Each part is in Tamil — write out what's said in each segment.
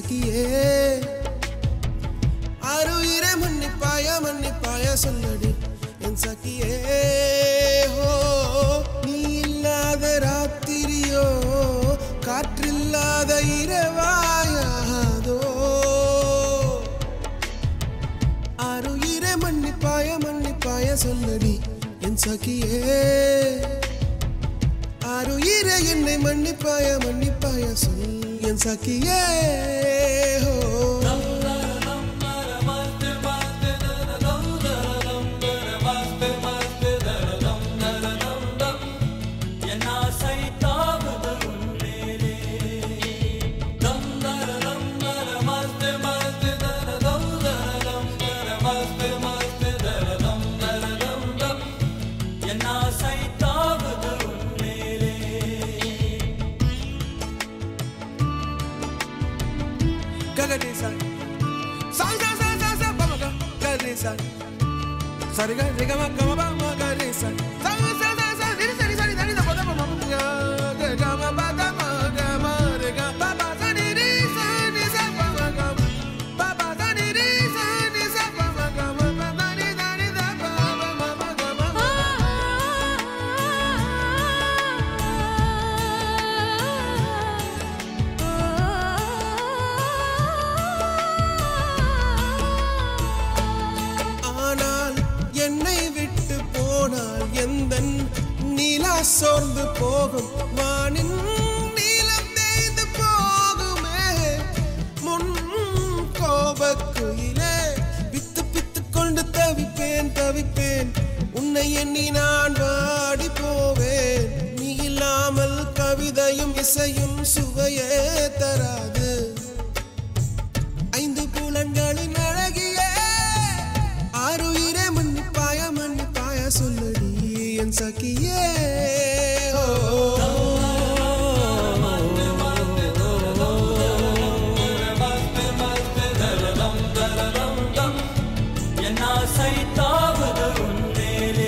சகியே அருயிரை மன்னிப்பாய மன்னிப்பாய சொல்லடி என் சகியே ஹோ நீ இல்லாத ராத்திரியோ காற்றில்லாத இரவாயாதோ அருயிரை மன்னிப்பாய மன்னிப்பாய சொல்லடி என் சகியே அருயிரை என்னை மன்னிப்பாய மன்னிப்பாய சொல் என் சகியே ஹோ என் ஆசை தாவுது உன் மேலே. தம் தரதம் தர மஸ்து மஸ்து தரதம் தரதம் தர மஸ்து மஸ்து தரதம் தரதம் தம். என் ஆசை தாவுது உன் மேலே. Gagadisa. Sa sa sa sa sa ba ma ga gagadisa. Sa ri ga ri ga ma ga ma ba ma gagadisa. Sa sa sa sa ri ri sa ri sa ri da ri da ba da ma ma ma ga ga ga ma ba da ma ga ma re ga ba ba sa ni ri sa ni sa ba ma ga ba ba sa ni ri sa ni sa ba ma ga ma ba da ni da ni da ba ba ma ma ga ma ma. ஆனால் என்னை விட்டு போனால் எந்த நிலா சோர்ந்து போகும் வானின் நீலம் தேய்ந்து போகுமே முன் கோபக்குயிலே பித்து பித்து கொண்டு தவிப்பேன் தவிப்பேன் உன்னை எண்ணி நான் வாடி போவேன் நீ இல்லாமல் கவிதையும் இசையும் சுவையே தராது ஐந்து புலன்களின் அழகியே ஆறுயிரே மன்னிப்பாய மன்னிப்பாய சொல்லடி என் சகியே ஓ. என் ஆசை தாவுது உன் மேலே.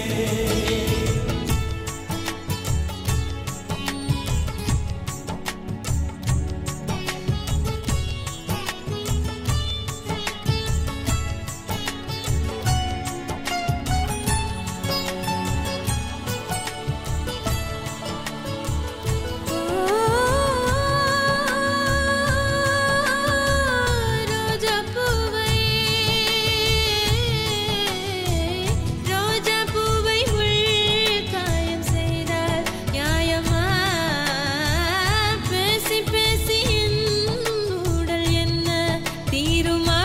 ரோஜா பூவை ரோஜா பூவை உள் காயம் செய்தால் நியாயமா பேசி பேசி என் உடல் என்ன தீருமா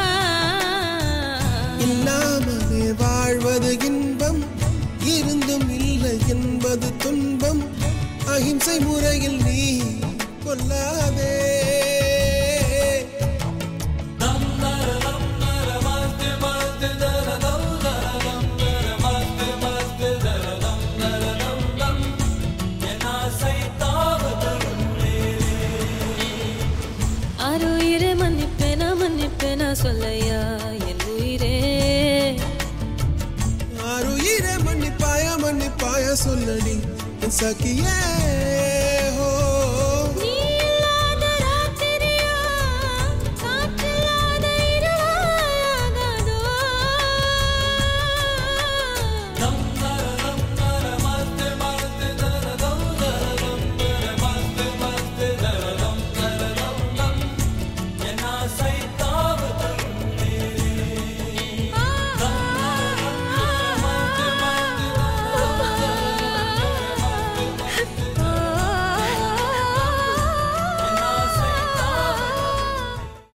இல்லாமலே வாழ்வது இன்பம் இருந்தும் இல்லை என்பது துன்பம் அகிம்சை முறையில் நீ கொல்லாதே தம் தரதம் தர மஸ்து மஸ்து தரதம் தரதம் தர மஸ்து மஸ்து தரதம் தரதம் தம். என் ஆசை தாவுது உன் மேலே. ஆறுயிரே மன்னிப்பேனா மன்னிப்பேனா சொல்லையா என் உயிரே ஆறுயிரே மன்னிப்பாய மன்னிப்பாய சொல்லடி என் சகியே